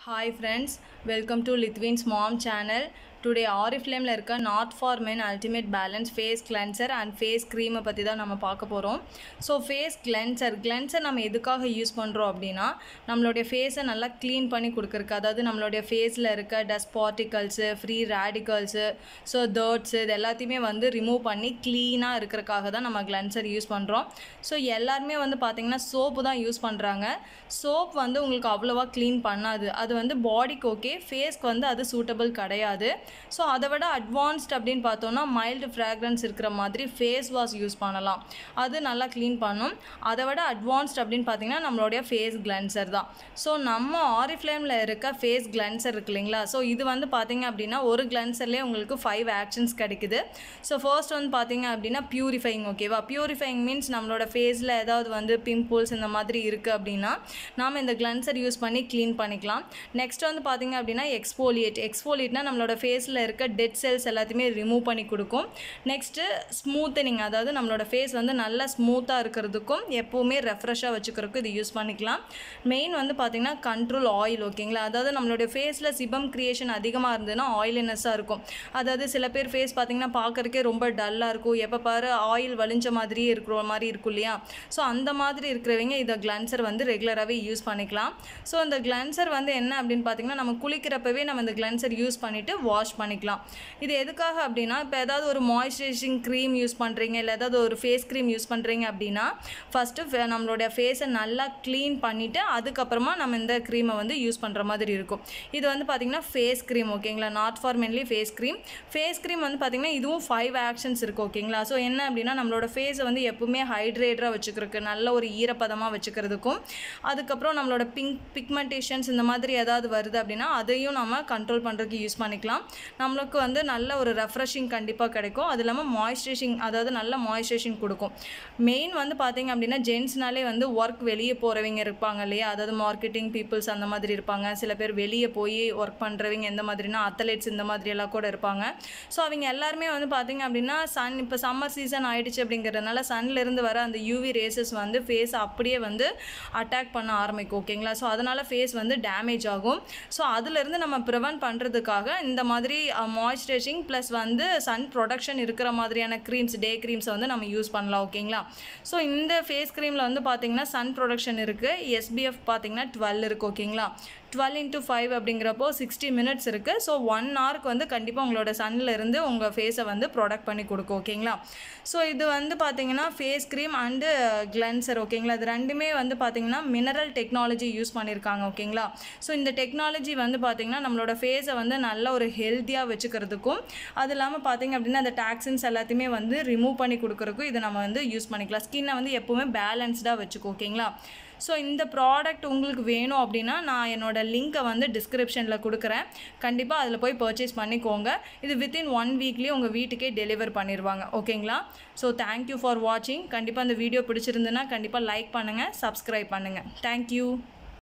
hi friends welcome to லித்வின்ஸ் mom channel today ஆரிஃப்ளேமில் இருக்க not for men ultimate balance face cleanser and face க்ரீமை பற்றி தான் நம்ம பார்க்க போகிறோம் ஸோ ஃபேஸ் கிளென்சர் கிளென்சர் நம்ம எதுக்காக யூஸ் பண்ணுறோம் அப்படின்னா நம்மளுடைய ஃபேஸை நல்லா க்ளீன் பண்ணி கொடுக்குறக்கு அதாவது நம்மளுடைய ஃபேஸில் இருக்க dust particles free radicals so dirts இது எல்லாத்தையுமே வந்து ரிமூவ் பண்ணி க்ளீனாக இருக்கிறக்காக தான் நம்ம கிளென்சர் யூஸ் பண்ணுறோம் ஸோ எல்லாருமே வந்து பார்த்திங்கன்னா சோப்பு தான் யூஸ் பண்ணுறாங்க சோப் வந்து உங்களுக்கு அவ்வளோவா க்ளீன் பண்ணாது அது வந்து பாடிக்கு ஓகே ஃபேஸ்க்கு வந்து அது சூட்டபிள் கிடையாது ஸோ அதை விட அட்வான்ஸ்ட் அப்படின்னு பார்த்தோன்னா மைல்டு ஃப்ராக்ரன்ஸ் இருக்கிற மாதிரி ஃபேஸ் வாஷ் யூஸ் பண்ணலாம் அது நல்லா க்ளீன் பண்ணும் அதை விட அட்வான்ஸ்ட் அப்படின்னு பார்த்தீங்கன்னா நம்மளுடைய ஃபேஸ் கிளென்சர் தான் ஸோ நம்ம ஆரிஃப்ளேமில் இருக்க ஃபேஸ் கிளென்சர் இருக்கு இல்லைங்களா ஸோ இது வந்து பார்த்தீங்க அப்படின்னா ஒரு கிளென்சர்லேயே உங்களுக்கு ஃபைவ் ஆக்ஷன்ஸ் கிடைக்குது ஸோ ஃபர்ஸ்ட் வந்து பார்த்தீங்க அப்படின்னா பியூரிஃபைங் ஓகேவா பியூரிஃபைங் மீன்ஸ் நம்மளோட ஃபேஸில் ஏதாவது வந்து பிம்பிள்ஸ் இந்த மாதிரி இருக்குது அப்படின்னா நாம் இந்த கிளென்சர் யூஸ் பண்ணி க்ளீன் பண்ணிக்கலாம் நெக்ஸ்ட் வந்து பார்த்தீங்க அப்படின்னா எக்ஸ்போலியேட் எக்ஸ்போலியேட்னா நம்மளோட ஃபேஸில் இருக்க டெட் செல்ஸ் எல்லாத்தையுமே ரிமூவ் பண்ணி கொடுக்கும் நெக்ஸ்ட்டு ஸ்மூத்தனிங் அதாவது நம்மளோட ஃபேஸ் வந்து நல்லா ஸ்மூத்தாக இருக்கிறதுக்கும் எப்போவுமே ரெஃப்ரெஷ்ஷாக வச்சுக்கிறதுக்கும் இது யூஸ் பண்ணிக்கலாம் மெயின் வந்து பார்த்திங்கன்னா கண்ட்ரோல் ஆயில் ஓகேங்களா அதாவது நம்மளுடைய ஃபேஸில் சிபம் க்ரியேஷன் அதிகமாக இருந்ததுன்னா ஆயிலினஸ்ஸாக இருக்கும் அதாவது சில பேர் ஃபேஸ் பார்த்திங்கன்னா பார்க்குறக்கே ரொம்ப டல்லாக இருக்கும் எப்போ பாரு ஆயில் வலிஞ்ச மாதிரியே இருக்கிற மாதிரி இருக்கும் இல்லையா ஸோ அந்த மாதிரி இருக்கிறவங்க இதை கிளன்சர் வந்து ரெகுலராகவே யூஸ் பண்ணிக்கலாம் ஸோ இந்த கிளன்சர் வந்து என்ன அப்படின்னு பார்த்தீங்கன்னா நம்ம குளிக்கிறப்பவே நம்ம இந்த கிளன்சர் யூஸ் பண்ணிவிட்டு வாஷ் பண்ணிக்கலாம் இது எதுக்காக அப்படின்னா இப்போ ஏதாவது ஒரு மாய்ஸ்சரைசிங் க்ரீம் யூஸ் பண்ணுறீங்க இல்லை ஏதாவது ஒரு ஃபேஸ் க்ரீம் யூஸ் பண்ணுறீங்க அப்படின்னா ஃபஸ்ட்டு நம்மளுடைய ஃபேஸை நல்லா க்ளீன் பண்ணிவிட்டு அதுக்கப்புறமா நம்ம இந்த க்ரீமை வந்து யூஸ் பண்ணுற மாதிரி இருக்கும் இது வந்து பார்த்திங்கன்னா ஃபேஸ் க்ரீம் ஓகேங்களா நாட் ஃபார் மென்லி ஃபேஸ் க்ரீம் ஃபேஸ் க்ரீம் வந்து பார்த்திங்கன்னா இதுவும் ஃபைவ் ஆக்ஷன்ஸ் இருக்குது ஓகேங்களா ஸோ என்ன அப்படின்னா நம்மளோட ஃபேஸை வந்து எப்பவுமே ஹைட்ரேட்டராக வச்சுக்கிறதுக்கு நல்ல ஒரு ஈரப்பதமாக வச்சுக்கிறதுக்கும் அதுக்கப்புறம் நம்மளோட பிங்க் பிக்மெண்டேஷன்ஸ் இந்த மாதிரி ஏதாவது வருது அப்படின்னா அதையும் நம்ம கண்ட்ரோல் பண்ணுறதுக்கு யூஸ் பண்ணிக்கலாம் நம்மளுக்கு வந்து நல்ல ஒரு ரெஃப்ரெஷிங் கண்டிப்பாக கிடைக்கும் அது இல்லாமல் மாய்ஸ்சரைசிங் அதாவது நல்ல மாய்ஸ்சரைசிங் கொடுக்கும் மெயின் வந்து பார்த்தீங்க அப்படின்னா ஜென்ஸ்னாலே வந்து ஒர்க் வெளியே போகிறவங்க இருப்பாங்க இல்லையா அதாவது மார்க்கெட்டிங் பீப்புள்ஸ் அந்த மாதிரி இருப்பாங்க சில பேர் வெளியே போய் ஒர்க் பண்ணுறவங்க எந்த மாதிரினா அத்தலேட்ஸ் இந்த மாதிரி எல்லாம் கூட இருப்பாங்க ஸோ அவங்க எல்லாருமே வந்து பார்த்தீங்க அப்படின்னா சன் இப்போ சம்மர் சீசன் ஆயிடுச்சு அப்படிங்கிறதுனால சன்லேருந்து வர அந்த யூவி ரேசஸ் வந்து ஃபேஸ் அப்படியே வந்து அட்டாக் பண்ண ஆரம்பிக்கும் ஓகேங்களா ஸோ அதனால் ஃபேஸ் வந்து டேமேஜ் ஆகும் ஸோ அதுலேருந்து நம்ம ப்ரிவென்ட் பண்ணுறதுக்காக இந்த மாதிரி மாய்ஸ்சரைசிங் ப்ளஸ் வந்து சன் ப்ரொடக்ஷன் இருக்கிற மாதிரியான க்ரீம்ஸ் டே க்ரீம்ஸை வந்து நம்ம யூஸ் பண்ணலாம் ஓகேங்களா ஸோ இந்த ஃபேஸ் க்ரீமில் வந்து பார்த்திங்கன்னா சன் ப்ரொடக்ஷன் இருக்குது எஸ்பிஎஃப் பார்த்திங்கன்னா டுவெல் இருக்குது ஓகேங்களா டுவெல் இன்ட்டு ஃபைவ் அப்படிங்கிறப்போ சிக்ஸ்டி மினிட்ஸ் இருக்குது ஸோ ஒன் ஹவருக்கு வந்து கண்டிப்பாக உங்களோட சன்னில் இருந்து உங்கள் ஃபேஸை வந்து ப்ரொடக்ட் பண்ணி கொடுக்கும் ஓகேங்களா ஸோ இது வந்து பார்த்தீங்கன்னா ஃபேஸ் க்ரீம் அண்டு கிளென்சர் ஓகேங்களா இது ரெண்டுமே வந்து பார்த்தீங்கன்னா மினரல் டெக்னாலஜி யூஸ் பண்ணியிருக்காங்க ஓகேங்களா ஸோ இந்த டெக்னாலஜி வந்து பார்த்திங்கன்னா நம்மளோட ஃபேஸை வந்து நல்ல ஒரு ஹெல்த்தியாக வச்சுக்கிறதுக்கும் அது இல்லாமல் பார்த்திங்க அப்படின்னா அந்த டாக்ஸின்ஸ் எல்லாத்தையுமே வந்து ரிமூவ் பண்ணி கொடுக்குறதுக்கும் இதை நம்ம வந்து யூஸ் பண்ணிக்கலாம் ஸ்கின்னை வந்து எப்போவுமே பேலன்ஸ்டாக வச்சுக்கோ ஓகேங்களா ஸோ இந்த ப்ராடக்ட் உங்களுக்கு வேணும் அப்படின்னா நான் என்னோடய லிங்க்கை வந்து டிஸ்கிரிப்ஷனில் கொடுக்குறேன் கண்டிப்பாக அதில் போய் பர்ச்சேஸ் பண்ணிக்கோங்க இது வித்தின் ஒன் வீக்லேயே உங்கள் வீட்டுக்கே டெலிவர் பண்ணிடுவாங்க ஓகேங்களா ஸோ தேங்க்யூ ஃபார் வாட்சிங் கண்டிப்பாக அந்த வீடியோ பிடிச்சிருந்துன்னா கண்டிப்பாக லைக் பண்ணுங்கள் சப்ஸ்கிரைப் பண்ணுங்கள் தேங்க்யூ